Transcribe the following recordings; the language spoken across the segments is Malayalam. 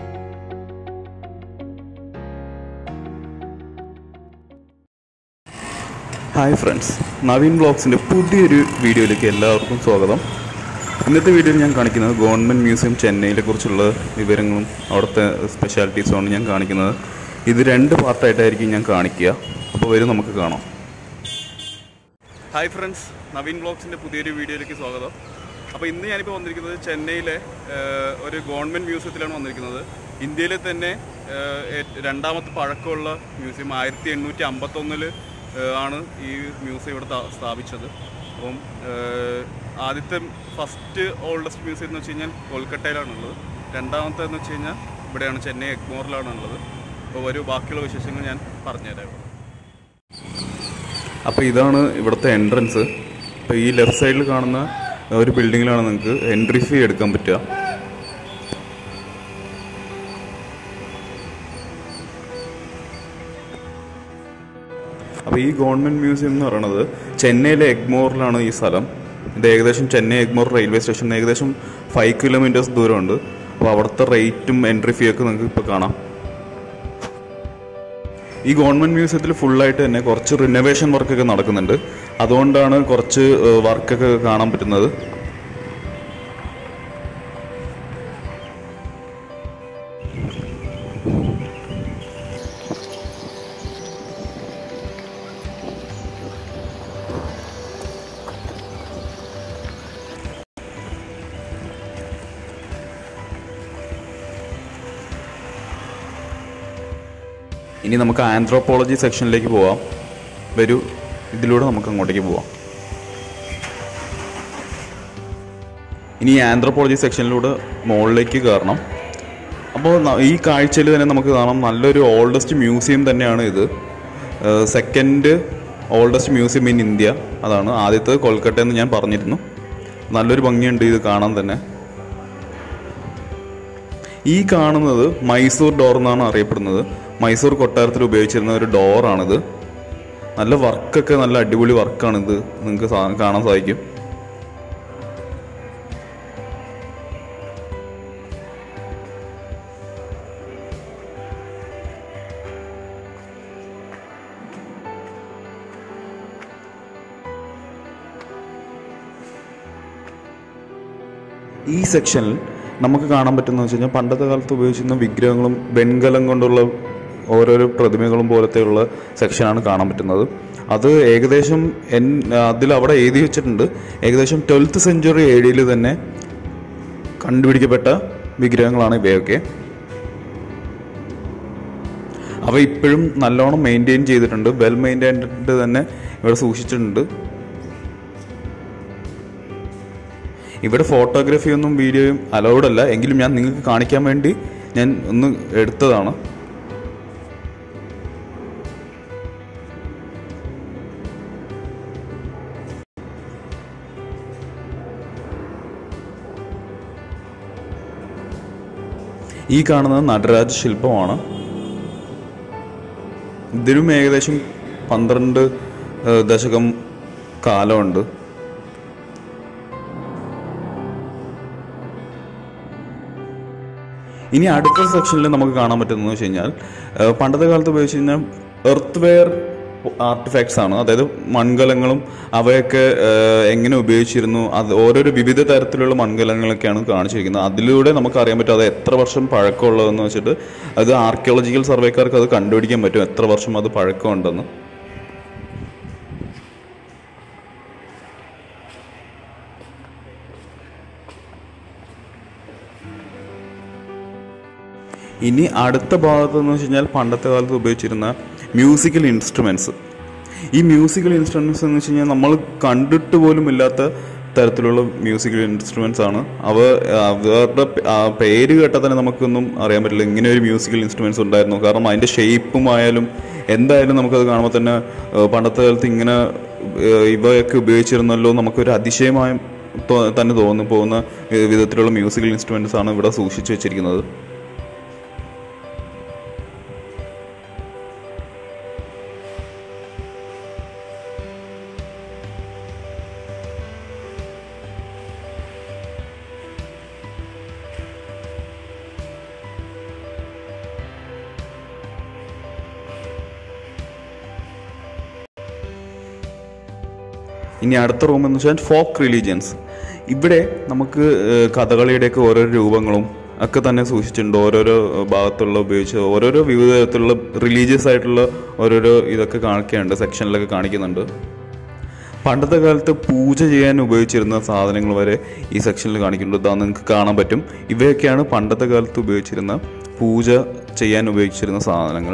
ഹായ് ഫ്രണ്ട്സ് നവീൻ ബ്ലോഗ്സിൻ്റെ പുതിയൊരു വീഡിയോയിലേക്ക് എല്ലാവർക്കും സ്വാഗതം ഇന്നത്തെ വീഡിയോയിൽ ഞാൻ കാണിക്കുന്നത് ഗവൺമെൻറ് മ്യൂസിയം ചെന്നൈയിലെ കുറിച്ചുള്ള വിവരങ്ങളും അവിടുത്തെ സ്പെഷ്യാലിറ്റീസുമാണ് ഞാൻ കാണിക്കുന്നത് ഇത് രണ്ട് പാർട്ടായിട്ടായിരിക്കും ഞാൻ കാണിക്കുക അപ്പോൾ വരും നമുക്ക് കാണാം ഹായ് ഫ്രണ്ട്സ് നവീൻ ബ്ലോഗ്സിൻ്റെ പുതിയൊരു വീഡിയോയിലേക്ക് സ്വാഗതം അപ്പോൾ ഇന്ന് ഞാനിപ്പോൾ വന്നിരിക്കുന്നത് ചെന്നൈയിലെ ഏഹ്, ഒരു ഗവൺമെൻറ് മ്യൂസിയത്തിലാണ് വന്നിരിക്കുന്നത് ഇന്ത്യയിലെ തന്നെ ഏഹ്, ഏ- രണ്ടാമത്തെ പഴക്കമുള്ള മ്യൂസിയം ആയിരത്തി എണ്ണൂറ്റി അമ്പത്തൊന്നിൽ ആണ് ഈ മ്യൂസിയം ഇവിടെ ത- സ്ഥാപിച്ചത് അപ്പം ഏഹ്, ആദ്യത്തെ ഫസ്റ്റ് ഓൾഡസ്റ്റ് മ്യൂസിയം എന്ന് വെച്ച് കഴിഞ്ഞാൽ കൊൽക്കട്ടയിലാണുള്ളത് രണ്ടാമത്തെ എന്ന് വെച്ച് കഴിഞ്ഞാൽ ഇവിടെയാണ് ചെന്നൈ എഗ്മോറിലാണ് ഉള്ളത് അപ്പോൾ വരൂ ബാക്കിയുള്ള വിശേഷങ്ങൾ ഞാൻ പറഞ്ഞുതരാം ഇവിടെ. അപ്പോൾ ഇതാണ് ഇവിടുത്തെ എൻട്രൻസ് അപ്പോൾ ഈ ലെഫ്റ്റ് സൈഡിൽ കാണുന്ന ഒരു ബിൽഡിങ്ങിലാണ് നിങ്ങൾക്ക് എൻട്രി ഫീ എടുക്കാൻ പറ്റുക അപ്പോൾ ഈ ഗവൺമെൻറ് മ്യൂസിയം എന്ന് പറയുന്നത് ചെന്നൈയിലെ എഗ്മോറിലാണ് ഈ സ്ഥലം ഇത് ഏകദേശം ചെന്നൈ എഗ്മോർ റെയിൽവേ സ്റ്റേഷൻ ഏകദേശം ഫൈവ് കിലോമീറ്റേഴ്സ് ദൂരമുണ്ട് അപ്പോൾ അവിടുത്തെ റേറ്റും എൻട്രി ഫീ ഒക്കെ നിങ്ങൾക്ക് ഇപ്പോൾ കാണാം ഈ ഗവൺമെൻറ് മ്യൂസിയത്തിൽ ഫുള്ളായിട്ട് തന്നെ കുറച്ച് റിനോവേഷൻ വർക്കൊക്കെ നടക്കുന്നുണ്ട് അതുകൊണ്ടാണ് കുറച്ച് വർക്കൊക്കെ കാണാൻ പറ്റുന്നത് ഇനി നമുക്ക് ആന്ത്രോപോളജി സെക്ഷനിലേക്ക് പോവാം വരൂ ഇതിലൂടെ നമുക്ക് അങ്ങോട്ടേക്ക് പോവാം ഇനി ആന്ത്രോപോളജി സെക്ഷനിലൂടെ മുകളിലേക്ക് കയറണം അപ്പോൾ ന- ഈ കാഴ്ചയിൽ തന്നെ നമുക്ക് കാണാം നല്ലൊരു ഓൾഡസ്റ്റ് മ്യൂസിയം തന്നെയാണ് ഇത് second oldest museum in India അതാണ് ആദ്യത്തെ കൊൽക്കട്ട എന്ന് ഞാൻ പറഞ്ഞിരുന്നു നല്ലൊരു ഭംഗിയുണ്ട് ഇത് കാണാൻ തന്നെ ഈ കാണുന്നത് മൈസൂർ ഡോർ എന്നാണ് അറിയപ്പെടുന്നത് മൈസൂർ കൊട്ടാരത്തിൽ ഉപയോഗിച്ചിരുന്ന ഒരു ഡോറാണിത് നല്ല വർക്കൊക്കെ നല്ല അടിപൊളി വർക്കാണിത് നിങ്ങൾക്ക് സാ- കാണാൻ സാധിക്കും ഈ സെക്ഷനിൽ നമുക്ക് കാണാൻ പറ്റുന്ന വെച്ച് കഴിഞ്ഞാൽ പണ്ടത്തെ കാലത്ത് ഉപയോഗിച്ചിരുന്ന വിഗ്രഹങ്ങളും വെൺകലം കൊണ്ടുള്ള ഓരോരോ പ്രതിമകളും പോലത്തെയുള്ള സെക്ഷനാണ് കാണാൻ പറ്റുന്നത് അത് ഏകദേശം എൻ അതിൽ അവിടെ എഴുതി വെച്ചിട്ടുണ്ട് ഏകദേശം ട്വൽത്ത് സെഞ്ചുറി ഏഴിയിൽ തന്നെ കണ്ടുപിടിക്കപ്പെട്ട വിഗ്രഹങ്ങളാണ് ഇവയൊക്കെ അവ ഇപ്പോഴും നല്ലോണം മെയിൻറ്റെയിൻ ചെയ്തിട്ടുണ്ട് വെൽ മെയിൻറ്റൈൻഡ് തന്നെ ഇവിടെ സൂക്ഷിച്ചിട്ടുണ്ട് ഇവിടെ ഫോട്ടോഗ്രാഫിയൊന്നും വീഡിയോയും അലൗഡ് അല്ല എങ്കിലും ഞാൻ നിങ്ങൾക്ക് കാണിക്കാൻ വേണ്ടി ഞാൻ ഒന്ന് എടുത്തതാണ് ഈ കാണുന്നത് നടരാജ ശില്പമാണ് ഇതിനും ഏകദേശം പന്ത്രണ്ട് ഏഹ്, ദശകം കാലമുണ്ട് ഇനി അടുത്ത സെക്ഷനിൽ നമുക്ക് കാണാൻ പറ്റുന്നത് വെച്ച് കഴിഞ്ഞാൽ ഏഹ്, പണ്ടത്തെ കാലത്ത് ഉപയോഗിച്ചിരുന്ന എർത്ത് വെയർ ആർട്ടിഫാക്ട്സ് ആണ് അതായത് മൺകലങ്ങളും അവയൊക്കെ ഏഹ്, എങ്ങനെ ഉപയോഗിച്ചിരുന്നു അത് ഓരോരോ വിവിധ തരത്തിലുള്ള മൺകലങ്ങളൊക്കെയാണ് കാണിച്ചിരിക്കുന്നത് അതിലൂടെ നമുക്ക് അറിയാൻ പറ്റും അത് എത്ര വർഷം പഴക്കമുള്ളതെന്ന് വെച്ചിട്ട് അത് ആർക്കിയോളജിക്കൽ സർവേക്കാർക്ക് അത് കണ്ടുപിടിക്കാൻ പറ്റും എത്ര വർഷം അത് പഴക്കമുണ്ടെന്ന് ഇനി അടുത്ത ഭാഗത്ത് എന്ന് വെച്ച് കഴിഞ്ഞാൽ പണ്ടത്തെ കാലത്ത് ഉപയോഗിച്ചിരുന്ന മ്യൂസിക്കൽ ഇൻസ്ട്രുമെൻറ്റ്സ് ഈ മ്യൂസിക്കൽ ഇൻസ്ട്രുമെൻറ്റ്സ് എന്ന് വെച്ച് കഴിഞ്ഞാൽ നമ്മൾ കണ്ടിട്ട് പോലും ഇല്ലാത്ത തരത്തിലുള്ള മ്യൂസിക്കൽ ഇൻസ്ട്രുമെൻറ്റ്സ് ആണ് അവ അവരുടെ പേ- ആ പേര് കേട്ടാൽ തന്നെ നമുക്കൊന്നും അറിയാൻ പറ്റില്ല ഇങ്ങനെ ഒരു മ്യൂസിക്കൽ ഇൻസ്ട്രുമെൻറ്റ്സ് ഉണ്ടായിരുന്നു കാരണം അതിൻ്റെ ഷേപ്പും ആയാലും എന്തായാലും നമുക്കത് കാണുമ്പോൾ തന്നെ ഏഹ്, പണ്ടത്തെ കാലത്ത് ഇങ്ങനെ ഏഹ്, ഇവയൊക്കെ ഉപയോഗിച്ചിരുന്നല്ലോ നമുക്കൊരു അതിശയമായി തോ- തന്നെ തോന്നി പോകുന്ന ഏഹ്, വിധത്തിലുള്ള മ്യൂസിക്കൽ ഇൻസ്ട്രുമെൻറ്റ്സ് ആണ് ഇവിടെ സൂക്ഷിച്ചു വെച്ചിരിക്കുന്നത് ഇനി അടുത്ത റൂം എന്ന് വെച്ചാൽ ഫോക്ക് റിലീജിയൻസ് ഇവിടെ നമുക്ക് ഏഹ്, കഥകളിയുടെയൊക്കെ ഓരോ രൂപങ്ങളും ഒക്കെ തന്നെ സൂക്ഷിച്ചിട്ടുണ്ട് ഓരോരോ ഭാഗത്തുള്ള ഉപയോഗിച്ച് ഓരോരോ വിവിധ തരത്തിലുള്ള റിലീജിയസ് ആയിട്ടുള്ള ഓരോരോ ഇതൊക്കെ കാണിക്കുന്നുണ്ട് സെക്ഷനിലൊക്കെ കാണിക്കുന്നുണ്ട് പണ്ടത്തെ കാലത്ത് പൂജ ചെയ്യാൻ ഉപയോഗിച്ചിരുന്ന സാധനങ്ങൾ വരെ ഈ സെക്ഷനിൽ കാണിക്കുന്നുണ്ട് ഇതാ നിങ്ങൾക്ക് കാണാൻ പറ്റും ഇവയൊക്കെയാണ് പണ്ടത്തെ കാലത്ത് ഉപയോഗിച്ചിരുന്ന പൂജ ചെയ്യാൻ ഉപയോഗിച്ചിരുന്ന സാധനങ്ങൾ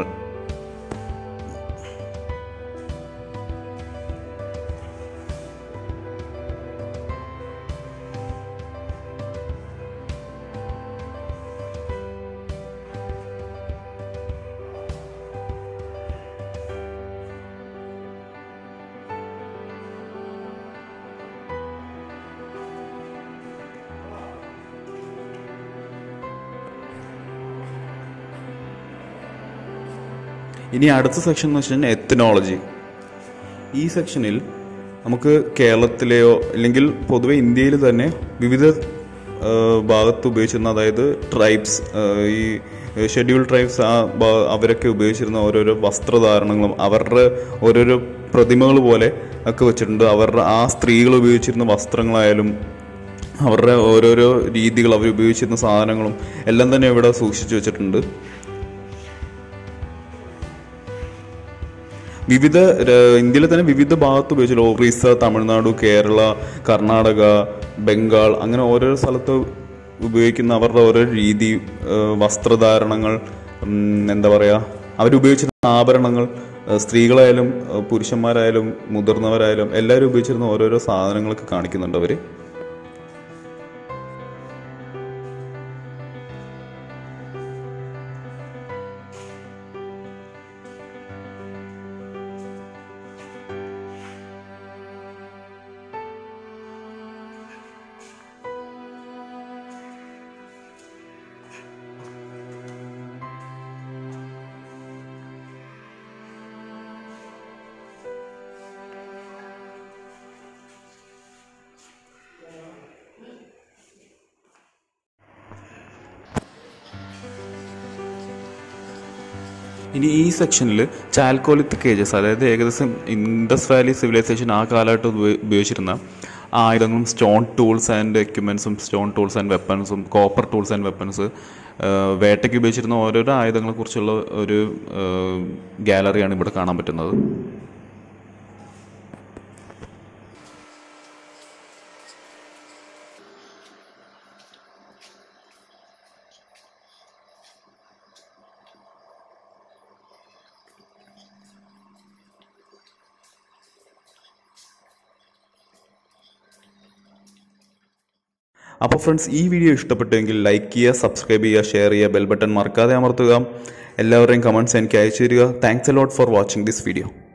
ഇനി അടുത്ത സെക്ഷൻ എന്ന് വെച്ച് കഴിഞ്ഞാൽ എത്തനോളജി ഈ സെക്ഷനിൽ നമുക്ക് കേരളത്തിലെയോ അല്ലെങ്കിൽ പൊതുവെ ഇന്ത്യയിൽ തന്നെ വിവിധ ആ, ഭാഗത്ത് ഉപയോഗിച്ചിരുന്ന അതായത് ട്രൈബ്സ് ഈ ഷെഡ്യൂൾ ട്രൈബ്സ് ആ ഭാ- അവരൊക്കെ ഉപയോഗിച്ചിരുന്ന ഓരോരോ വസ്ത്രധാരണങ്ങളും അവരുടെ ഓരോരോ പ്രതിമകൾ പോലെ ഒക്കെ വെച്ചിട്ടുണ്ട് അവരുടെ ആ സ്ത്രീകൾ ഉപയോഗിച്ചിരുന്ന വസ്ത്രങ്ങളായാലും അവരുടെ ഓരോരോ രീതികൾ അവർ ഉപയോഗിച്ചിരുന്ന സാധനങ്ങളും എല്ലാം തന്നെ ഇവിടെ സൂക്ഷിച്ചു വെച്ചിട്ടുണ്ട് വിവിധ ര- ഇന്ത്യയിലെ തന്നെ വിവിധ ഭാഗത്ത് ഉപയോഗിച്ചു ഒറീസ തമിഴ്നാട് കേരള കർണാടക ബംഗാൾ അങ്ങനെ ഓരോ സ്ഥലത്ത് ഉപയോഗിക്കുന്ന അവരുടെ ഓരോ രീതി ഏഹ് വസ്ത്രധാരണങ്ങൾ ഉം, എന്താ പറയുക അവരുപയോഗിച്ചിരുന്ന ആഭരണങ്ങൾ ഏഹ് സ്ത്രീകളായാലും ഏഹ് പുരുഷന്മാരായാലും മുതിർന്നവരായാലും എല്ലാവരും ഉപയോഗിച്ചിരുന്ന ഓരോരോ സാധനങ്ങളൊക്കെ കാണിക്കുന്നുണ്ട് അവർ ഇനി ഈ സെക്ഷനിൽ ചാൽക്കോലിത്തിക് ഏജസ് അതായത് ഏകദേശം ഇൻഡസ് വാലി സിവിലൈസേഷൻ ആ കാലഘട്ടം ഉപയോ- ഉപയോഗിച്ചിരുന്ന ആയുധങ്ങളും സ്റ്റോൺ ടൂൾസ് ആൻഡ് എക്യുപ്മെൻസും സ്റ്റോൺ ടൂൾസ് ആൻഡ് വെപ്പൺസും കോപ്പർ ടൂൾസ് ആൻഡ് വെപ്പൺസ് വേട്ടയ്ക്ക് ഉപയോഗിച്ചിരുന്ന ഓരോരോ ആയുധങ്ങളെക്കുറിച്ചുള്ള ഒരു ഗാലറിയാണ് ഇവിടെ കാണാൻ പറ്റുന്നത് അപ്പോൾ ഫ്രണ്ട്സ് ഈ വീഡിയോ ഇഷ്ടപ്പെട്ടെങ്കിൽ ലൈക്ക് ചെയ്യുക സബ്സ്ക്രൈബ് ചെയ്യുക ഷെയർ ചെയ്യുക ബെൽ ബട്ടൺ മറക്കാതെ അമർത്തുക എല്ലാവരുടെയും കമൻറ്റ്സ് എനിക്ക് അയച്ചു തരിക thanks a lot for watching this video